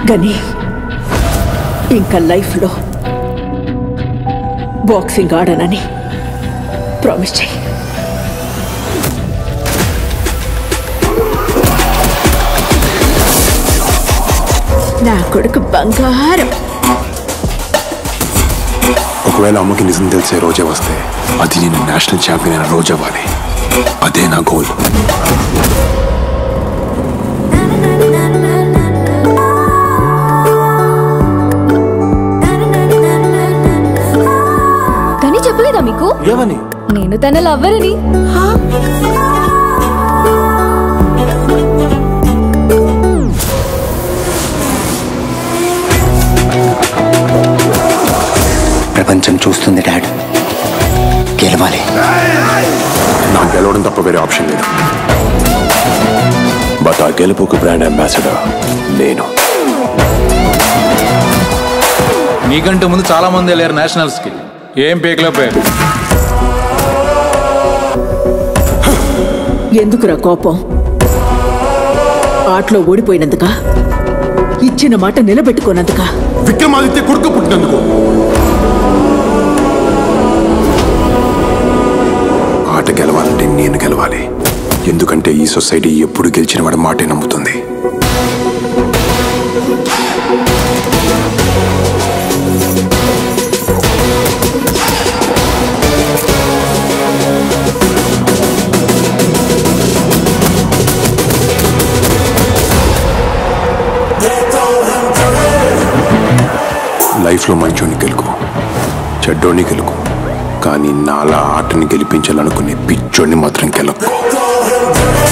కానీ ఇంకా లైఫ్లో బాక్సింగ్ ఆడనని ప్రామిస్ చేయి నా కొడుకు బంగారం ఒకవేళ అమ్మకి నిజం తెలిసే రోజే వస్తే అది నేను నేషనల్ ఛాంపియన్ అయిన రోజు అవ్వాలి అదే నా గోల్ కానీ చెప్పలేదా మీకు ఏమని నేను తన లవ్వరని ప్రపంచం చూస్తుంది డాడ్ గెలవాలి నాకు గెలవడం తప్ప వేరే ఆప్షన్ లేదు బట్ ఆ గెలుపుకు బ్రాండ్ అంబాసిడర్ నేను నీకంటే ముందు చాలా మంది వెళ్ళారు నేషనల్స్ కి ఏం పేకలో పేరు ఎందుకురా కోపం ఆటలో ఓడిపోయినందుక ఇచ్చిన మాట నిలబెట్టుకోనందుక విక్రమాదిత్య కొడుకు పుట్టినందుకు ఆట గెలవాలంటే నేను గెలవాలి ఎందుకంటే ఈ సొసైటీ ఎప్పుడు గెలిచిన వాడి మాటే నమ్ముతుంది లైఫ్లో మంచోని గెలుకు చెడ్డోని గెలుకు కానీ నాలా ఆటని గెలిపించాలనుకునే పిచ్చోడిని మాత్రం గెలక్కు